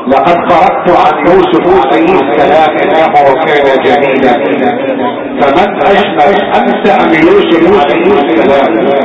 لقد قرأت عن يوسف عليه السلام انه كان جميلا فمن اجمل انت ام يوسف عليه السلام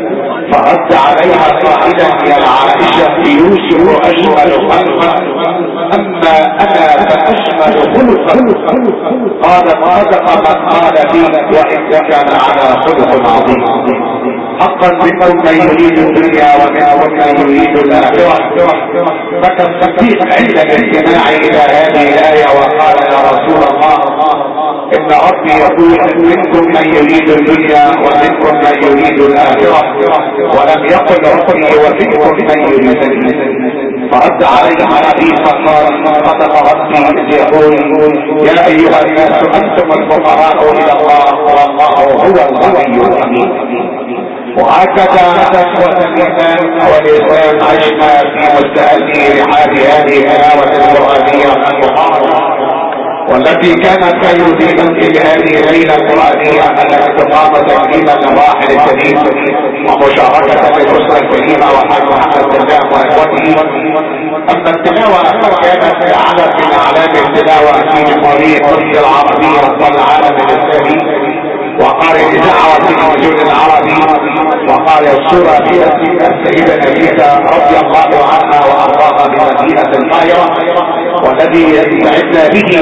فرد عليها قائلا يا عائشة يوسف اجمل خلقا اما انا فاجمل خلقا قالت صدق من قال بي وان كان على خلق عظيم حقا منكم من يريد الدنيا ومنكم من يريد الاخره فكم الصديق عند الاستماع الى هذه الايه وقال يا رسول الله ان ربي يقول منكم من يريد الدنيا ومنكم من يريد الاخره ولم يقل ربي ومنكم من يريد فرد عليه النبي فقال صدق ربي يقول يا ايها الناس انتم الفقراء الى الله والله هو الغني الحميد وهكذا نسوة الإيمان والإسلام عشنا في مستهدي رحاب هذه التلاوة القرآنية المحاربة والتي كانت خير زينة في هذه الليلة القرآنية التي تقام تكريما للراحل الكريم ومشاركة للأسرة الكريمة وحاج محمد سلام وإخوته أما التلاوة كانت علم من أعلام التلاوة في جمهورية مصر العربية والعالم الإسلامي وقارئ دعوة الرجل العربي وقارئ الصورة في السيدة نبيلة رضي الله عنها وارضاها بمدينة القاهرة والذي يستعدنا به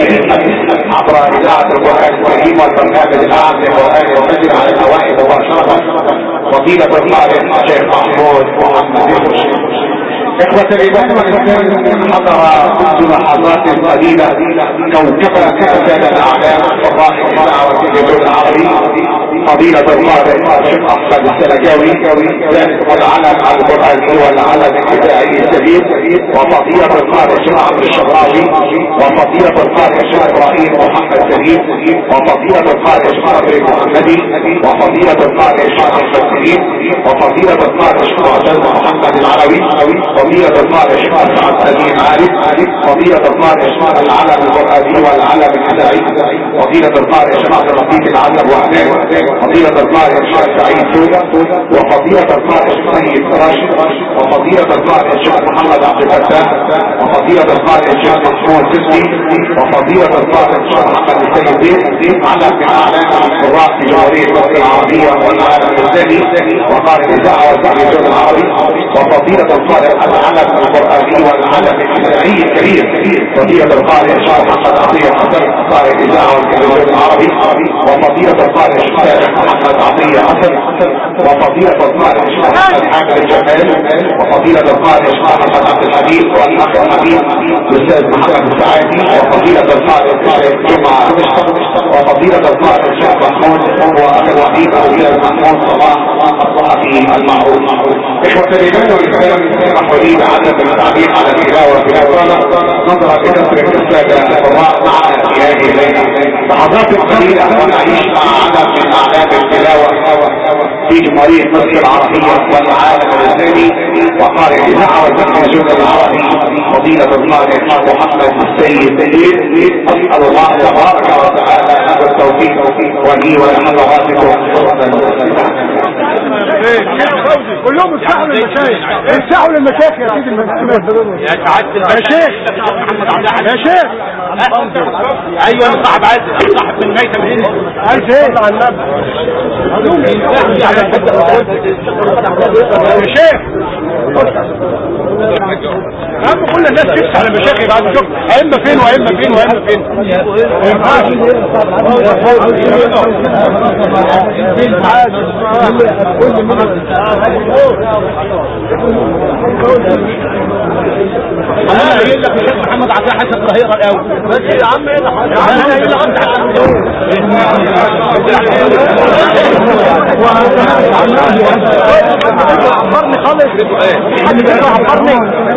عبر اذاعة القرآن الكريم والبرنامج الاعلى للقرآن والمجد على الاوائل مباشرة فضيلة القارئ الشيخ محمود محمد الخشي إخوة الإيمان والإسلام حضر منذ لحظات قليلة كوكبا كأسان الأعلام فضائل الدعوة الجبل العربي فضيلة القارئ الشيخ أحمد السلكاوي ذلك والعلم القرآني والعلم الإذاعي الجديد وفضيلة القارئ الشيخ عبد الشراوي وفضيلة القارئ الشيخ إبراهيم محمد سليم وفضيلة القارئ الشيخ صبري محمدي وفضيلة القارئ الشيخ أحمد سليم وفضيلة القارئ الشيخ عبد محمد العلوي فضيلة القارئ الشيخ سعد سليم عارف فضيلة القارئ الشيخ العلم القرآني والعلم الإذاعي فضيلة القارئ الشيخ عبد اللطيف العلم وحنان فضيلة القارئ الشيخ سعيد سودا وفضيلة القارئ السيد راشد وفضيلة القارئ الشيخ محمد عبد الفتاح وفضيلة القارئ الشيخ محمود سسي وفضيلة القارئ الشيخ محمد السيد زيد على من اعلام القراء في جمهورية مصر العربية والعالم الاسلامي وقارئ الاذاعة والتلفزيون العربي وفضيلة القارئ العلم القرآني والعلم الاسلامي الكبير فضيلة القارئ الشيخ محمد عطية حسن قارئ الاذاعة والتلفزيون العربي وفضيلة القارئ الشيخ محمد عطية حسن وفضيلة القارئ الشيخ محمد حامد الجمال وفضيلة القارئ الشيخ محمد عبد الحميد والأخ الحبيب الأستاذ محمد السعادي وفضيلة القارئ الشيخ جمعة وفضيلة القارئ الشيخ محمود وأخ الحبيب الأستاذ محمود صلاح الصحفي المعروف إخوة الإيمان والإسلام اسمحوا لي بعدد من التعليق على التلاوة في الأوطان نظرا لكثرة السادة القراء معنا في هذه الليلة لحظات قليلة ونعيش مع عدد من اعلام التلاوة في جمهورية مصر العربية والعالم الاسلامي وقارئ الاذاعة والتلفزيون العربي فضيلة القارئ محمد السيد اسأل الله تبارك وتعالى له التوفيق ولي ولحضراتكم كلهم افتحوا للمشايخ افتحوا للمشايخ يا سيدي يا سعادة يا شيخ يا شيخ ايوه صاحب عايز صاحب من ميتة من عايز ايه على النبي يا شيخ هم كل الناس تفتح على مشايخ بعد شوف ائمه فين وائمه فين وائمه فين انا قايل لك الشيخ محمد عبد الحسن القاهره الاول بس يا عم ايه ده انا قايل لك انت عبرني خالص حد بيقول عبرني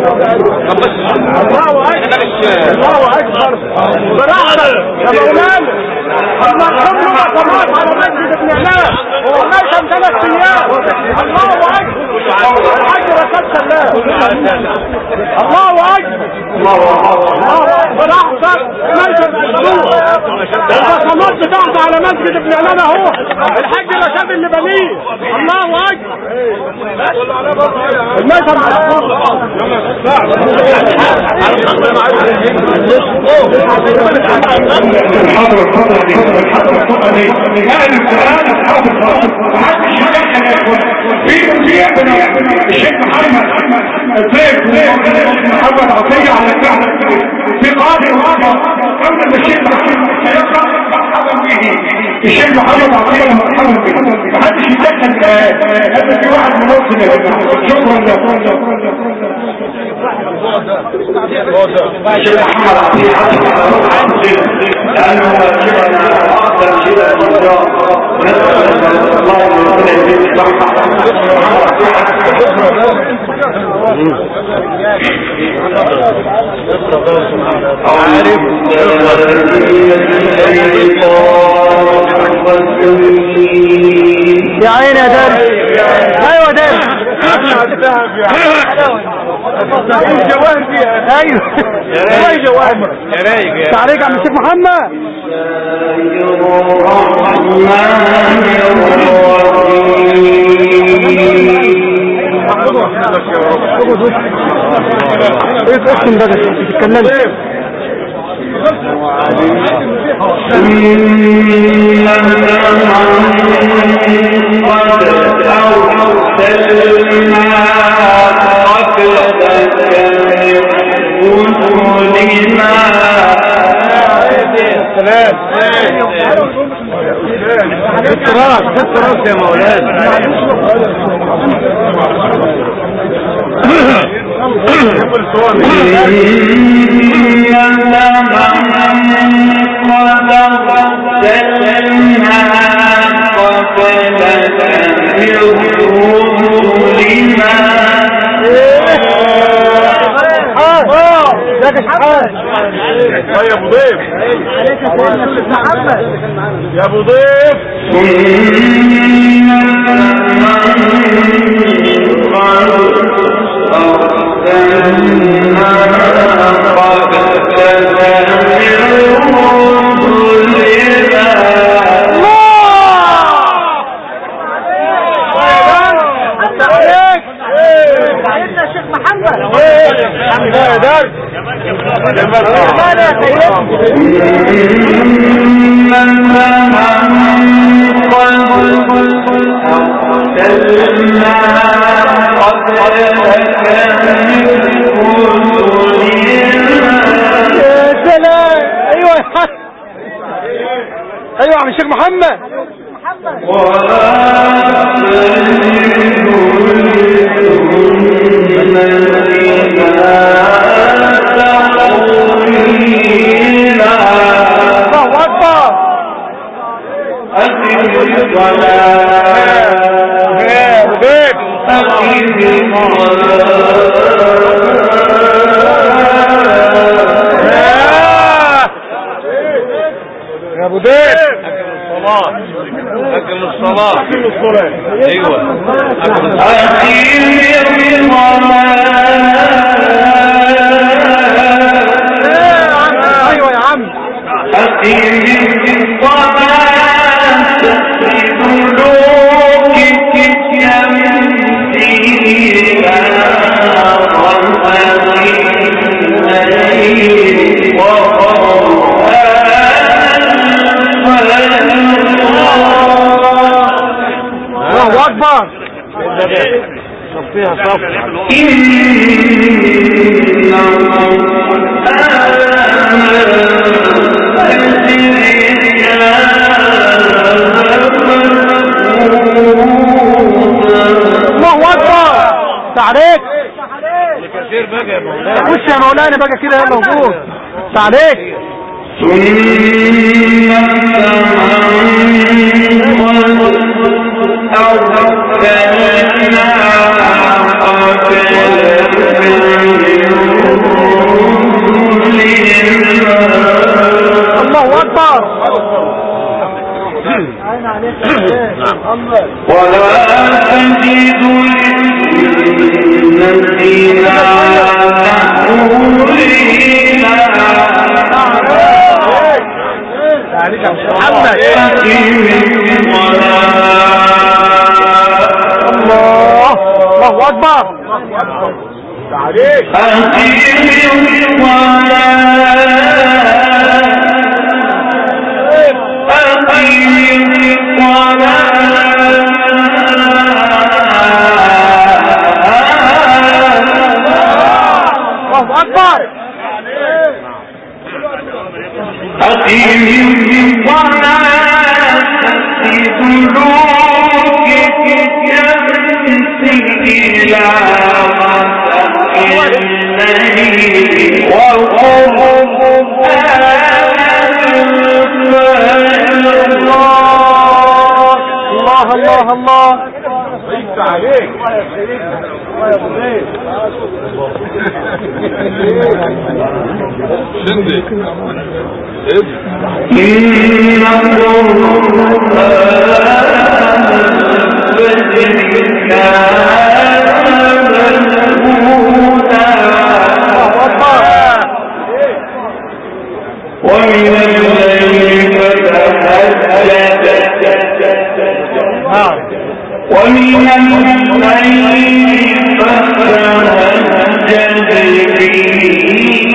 الله اكبر الله اكبر براحة يا مولانا المرحوم له مقامات على مسجد ابن عماد والله كان ثلاث ايام الله اكبر الحاج رسول الله الله اكبر براحتك ماشي البصمات بتاعته على مسجد ابن عمامة اهو الحاج رشاد اللي بنيه الله اكبر المشهد الحضر الفترة دي الحضر الفترة دي لا القرآن الحضر محدش يدخل يا اخوان في في ابن الشيخ محمد الضيف محمد عطية على الكعبة في قاضي الواقع قبل ما الشيخ محمد سيقرأ مرحبا به الشيخ محمد عطية مرحبا به محدش يدخل هذا في واحد منصب يا جماعة شكرا لكم الشيخ محمد عطية لأنه واجبنا أفضل شيء من الله ونسأل الله أن يكون الدين يا عيني يا درس ايوه درس جواهر فيها ايوه والله جواهر تعليق عم الشيخ محمد ايه اختم بقى تتكلمش التراث التراث يا مولانا يا ابو ضيف يا ابو ضيف سيدنا الشيخ محمد الحمد لله يا درس يا سلام ايوه يا حاج. ايوه يا عم الشيخ محمد الله اكبر يا ابو ضيف يا ابو ضيف الصلاة أكل الصلاة أكل الصلاة أيوة أكل الصلاة ايوه يا عم الله اكبر فيها صف الله اكبر تعليق كثير بقى يا مولانا خش يا مولانا بقى كده يلا موجود تعليق الله اكبر ولا تجد للذين عليك يا محمد الله الله اكبر عليك الله اكبر الله الله الله عليك الله يا ابو زيد الله اكبر ومن الليل فتهجد نعم ومن الليل فتهجد به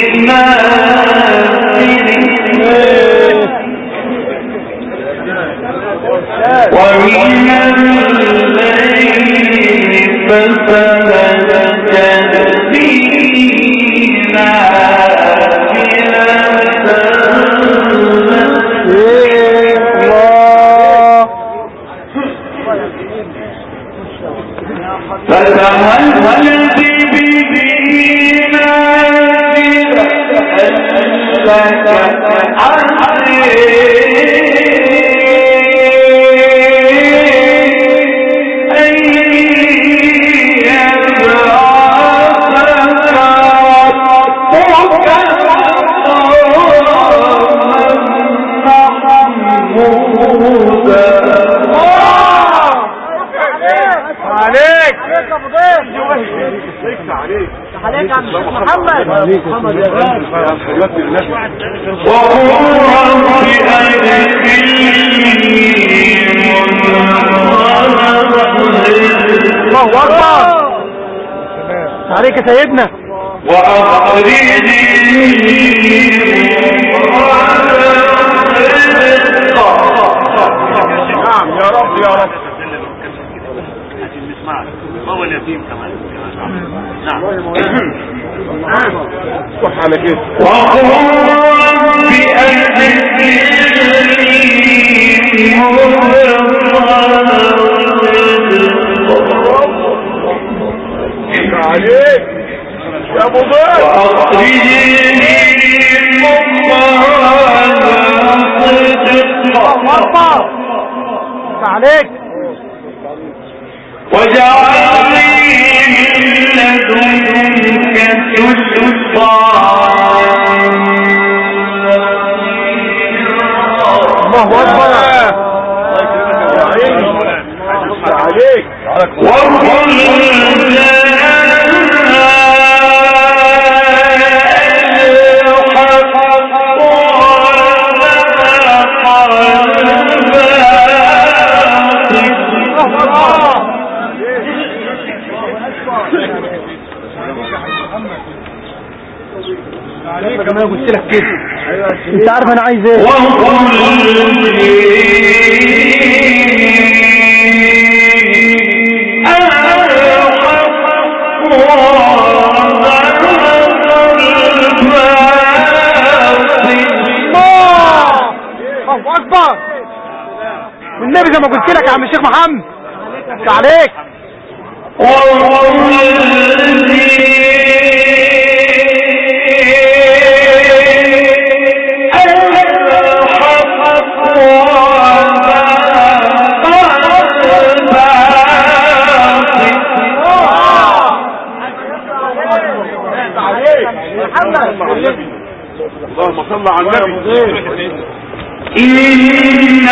ومن الليل فتهجد به الله فتهجد به عليك عليك يا ابو ضيف عليك عليك يا عم الشيخ محمد محمد يا غالي وقل رب أدخلني الله اكبر عليك يا سيدنا نعم يا رب يا رب هو اليتيم كمان نعم صح على كده وقل رب أدخلني عليك يا ابو ضيف وأخرجني مخرج الله اكبر عليك وجعلني من لدنك سلطانا الله اكبر عليك وكل كما قلت لك كده انت عارف انا عايز ايه الله الله اكبر والنبي زي ما قلت لك يا عم الشيخ محمد انت عليك اللهم صل على النبي إن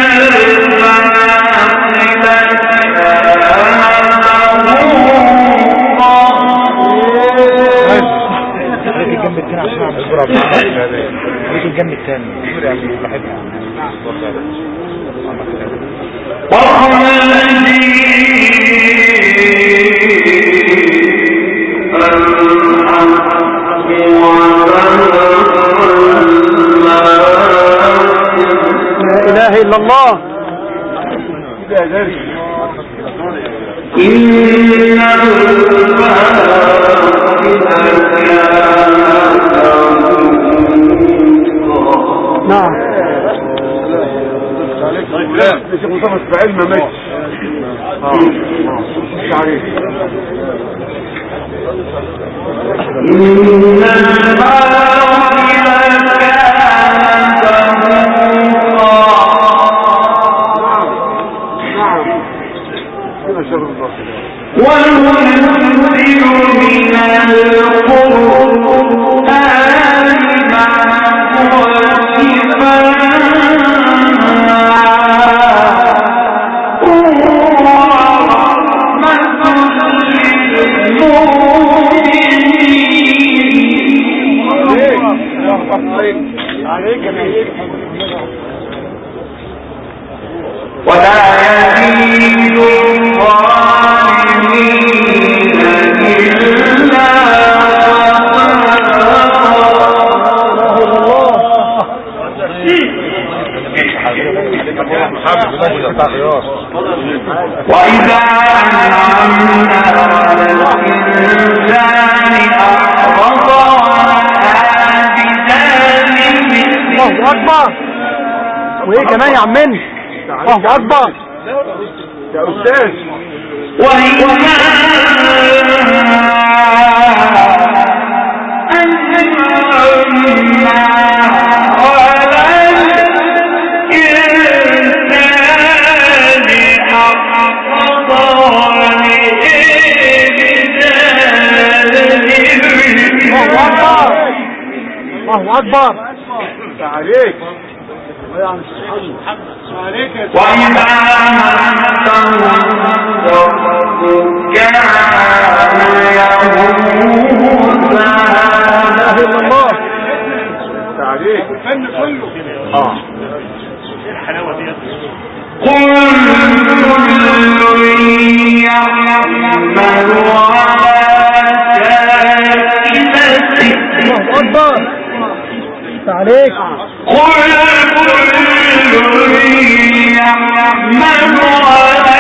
الملائكة اضرب ليك الجنب الثاني بحبها لا اله الا الله نعم الشيخ مصطفى اسماعيل ما ماتش اه مش عليك نعم كده شر الله ولا يزيد الظالمين إلا وإذا أنعمنا على الإنسان أعرض ونأى بجانبه الله اكبر وايه كمان يا عمنا الله اكبر يا استاذ الله اكبر الله اكبر عليك وإذا مسهم ربك يهوذا لا اله الا الله عليك الفن كله اه قل كل يعمل على شاكلته الله اكبر عليك قل كل يعمل على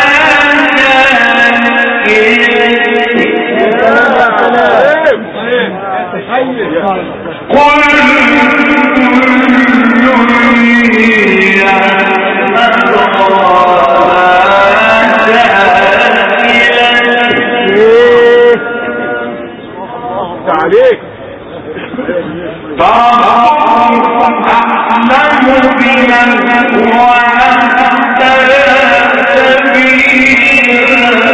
قل ايه عليك أعلم بمن هو أهدى سبيلا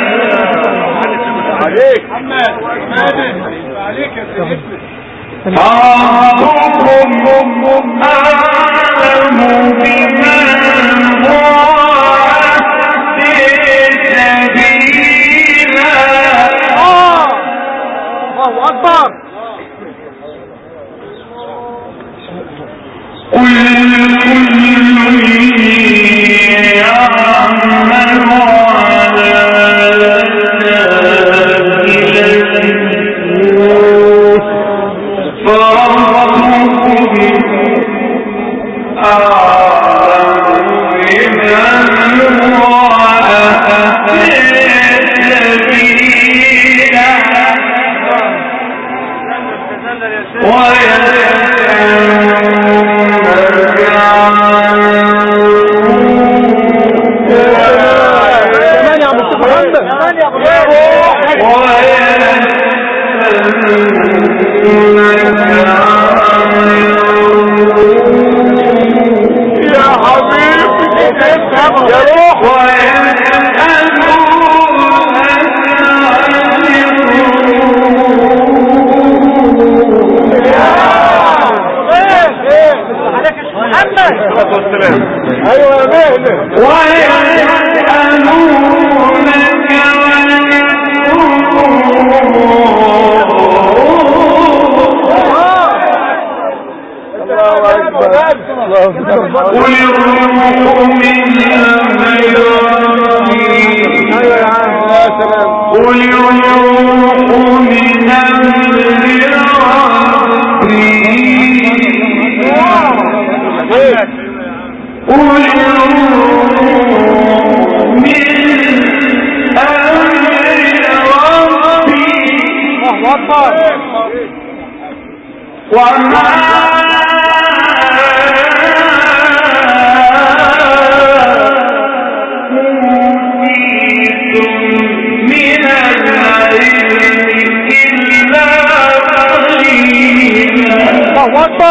عليك عليك يا سيدنا ربكم أعلم بمن هو أهدى سبيلا اه الله اكبر قل كل يعمل على شاكلته فربكم أعلم بمن هو أهدى سبيلا كمان يا عم الشيخ محمد كمان يا ابو يا حبيبي يا روح محمد ايوه يا مهله ويسألونك قل الروح من أمر قل الروح من أمر ربي قل الروح من أمر ربي وما أوتيتم من العلم إلا قليلا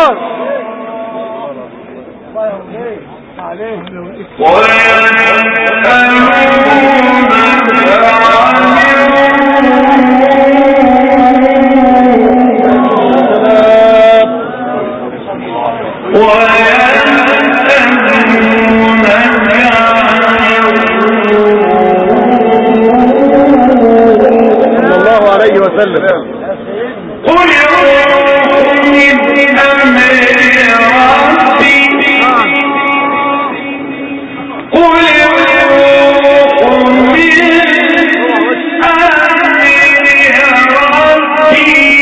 ويسألونك عن ويسألونك صلى الله عليه وسلم قل الروح من أمر ربي قل الروح من أمر ربي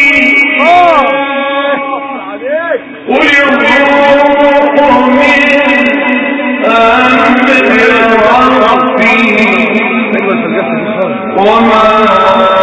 قل الروح من أمر ربي وما